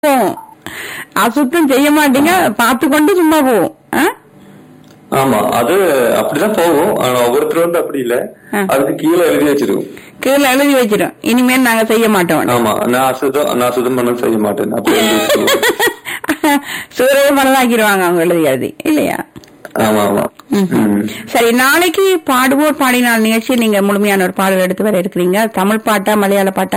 போவோம் அசுத்தம் செய்ய மாட்டீங்க பார்த்து கொண்டு சும்மா போவோம் ஆ? ஆமா அது அப்படிதான் போகும் ஆனா ஒவ்வொருத்தர் வந்து அப்படி இல்ல ஆ. அதுக்கு கீழே எழுதி வச்சிருக்கும் கீழே எழுதி வச்சிடும் இனிமேல் நாங்க செய்ய மாட்டோம் ஆமா நான் அசுத்தம் நான் சுத்தம் பண்ண செய்ய மாட்டேன் அப்படி எழுதி வச்சிருக்கும் சூரிய மனதாக்கிடுவாங்க அவங்க எழுதி எழுதி இல்லையா ஆமா ஆமா ம். சரி நாளைக்கு பாடுவோர் பாடினால் நிகழ்ச்சி நீங்க முழுமையான ஒரு பாடல் எடுத்து வர இருக்கிறீங்க அது தமிழ் பாட்டா மலையாள பாட்டா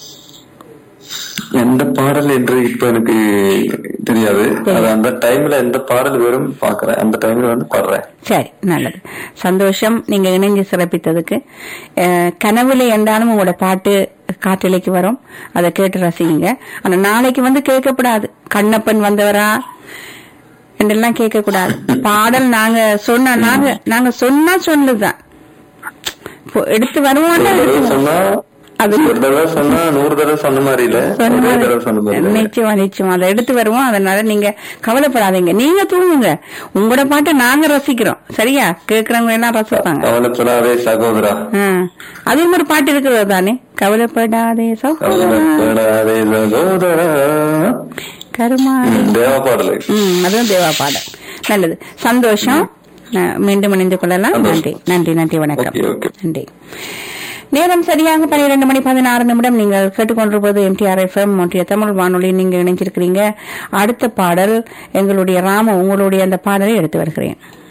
எந்த பாடல் என்று இப்ப எனக்கு தெரியாது அது அந்த டைம்ல எந்த பாடல் வரும் பாக்குறேன் அந்த டைம்ல வந்து பாடுறேன் சரி நல்லது சந்தோஷம் நீங்க இணைஞ்சு சிறப்பித்ததுக்கு அஹ், கனவுல என்றாலும் உங்களோட பாட்டு காற்றலைக்கு வரும் அதை கேட்டு ரசிங்க ஆனா நாளைக்கு வந்து கேட்கக்கூடாது கண்ணப்பன் வந்தவரா என்றெல்லாம் கேட்க கூடாது பாடல் நாங்க சொன்ன நாங்க நாங்க சொன்னா சொன்னதுதான் இப்போ எடுத்து ஒரு வருவோம்னா தடவை எடுத்து சொன்னா அது ஒரு தடவை சொன்னா நூறு தடவை சொன்ன மாதிரி இல்ல சொன்ன ஒரே மாதிரி. தடவை சொன்ன மாதிரி இல்ல. நிச்சயமா நிச்சயமா அதை எடுத்து வருவோம் அதனால நீங்க கவலைப்படாதீங்க நீங்க தூங்குங்க உங்களோட பாட்டை நாங்க ரசிக்கிறோம் சரியா கேக்குறவங்க எல்லாம் ரசிப்பாங்க கவலைப்படாதே சகோதரா ஆ. அதே மாதிரி பாட்டு இருக்கிறது தானே கவலைப்படாதே சகோதரா கவலைப்படாதே சகோதரா கருமா ம், தேவா பாடலை ம் அதுவும் தேவா பாடல் நல்லது சந்தோஷம் ந- மீண்டும் இணைந்து கொள்ளலாம் நன்றி நன்றி நன்றி வணக்கம் ஓகே, ஓகே. நன்றி நேரம் சரியாக பன்னிரண்டு மணி பதினாறு நிமிடம் நீங்கள் கேட்டுக்கொண்டிருப்பது எம்டிஆர் எஃப்எம் ஒன்றிய தமிழ் வானொலி நீங்க இணைஞ்சிருக்கிறீங்க அடுத்த பாடல் எங்களுடைய ராம உங்களுடைய அந்த பாடலை எடுத்து வருகிறேன்